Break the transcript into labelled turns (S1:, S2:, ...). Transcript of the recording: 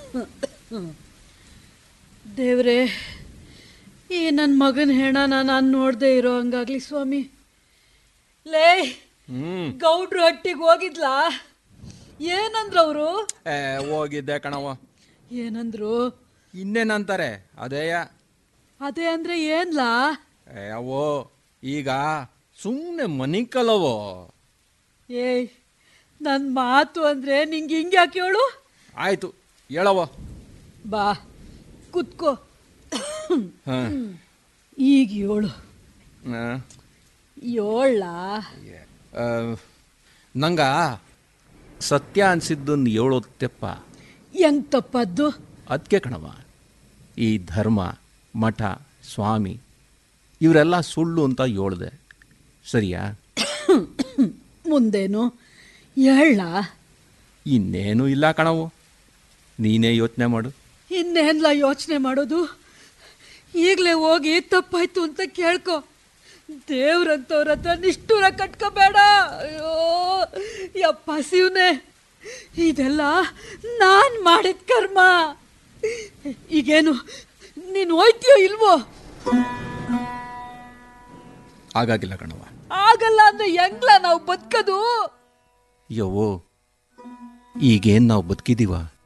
S1: ದೇವ್ರೆ ಈ ನನ್ನ ಮಗನ ಹೆಣನ ನಾನು ನೋಡದೆ ಇರೋ ಹಂಗಾಗ್ಲಿ ಸ್ವಾಮಿ ಲೇ
S2: ಹ್ಮ್
S1: ಗೌಡ್ರು ಹಟ್ಟಿಗೆ ಹೋಗಿದ್ಲಾ ಏನಂದ್ರು ಅವರು
S2: ಏ ಹೋಗಿದ್ದೆ ಕಣವ
S1: ಏನಂದ್ರು
S2: ಇನ್ನೇನಂತಾರೆ ಅದೇಯ
S1: ಅದೇ ಅಂದ್ರೆ ಏನ್ಲಾ
S2: ಏ ಅವೋ ಈಗ ಸುಮ್ಮನೆ ಮನಿ ಕಲವೋ
S1: ಏಯ್ ನನ್ನ ಮಾತು ಅಂದ್ರೆ ನಿಂಗೆ ಹಿಂಗೆ ಯಾಕೆ ಹೇಳು
S2: ಆಯ್ತು ಹೇಳವ
S1: ಬಾ ಕುತ್ಕೋ
S2: ಹಾಂ
S1: ಈಗ ಏಳು ಏಳ
S2: ನಂಗ ಸತ್ಯ ಅನ್ಸಿದ್ದನ್ನು ಹೇಳೋತ್ತೆಪ್ಪ
S1: ಹೆಂಗ್ ತಪ್ಪದ್ದು
S2: ಅದಕ್ಕೆ ಕಣವ ಈ ಧರ್ಮ ಮಠ ಸ್ವಾಮಿ ಇವರೆಲ್ಲ ಸುಳ್ಳು ಅಂತ ಹೇಳ್ದೆ ಸರಿಯಾ
S1: ಮುಂದೇನು ಹೇಳ
S2: ಇನ್ನೇನು ಇಲ್ಲ ಕಣವು ನೀನೇ ಯೋಚನೆ ಮಾಡು
S1: ಇನ್ನೇನ್ಲ ಯೋಚನೆ ಮಾಡೋದು ಈಗಲೇ ಹೋಗಿ ತಪ್ಪಾಯ್ತು ಅಂತ ಕೇಳ್ಕೊ ದೇವ್ರಂತವ್ರ ಹತ್ರ ನಿಷ್ಠೂರ ಕಟ್ಕೋಬೇಡ ಅಯ್ಯೋ ಯಪ್ಪ ಶಿವನೇ ಇದೆಲ್ಲ ನಾನು ಮಾಡಿದ ಕರ್ಮ ಈಗೇನು ನೀನು ಹೋಯ್ತೀಯೋ ಇಲ್ವೋ
S2: ಆಗಾಗಿಲ್ಲ ಕಣವ
S1: ಆಗಲ್ಲ ಅಂದ್ರೆ ಹೆಂಗ್ಲ ನಾವು ಬದುಕೋದು
S2: ಯವ್ವೋ ಈಗೇನು ನಾವು ಬದುಕಿದೀವ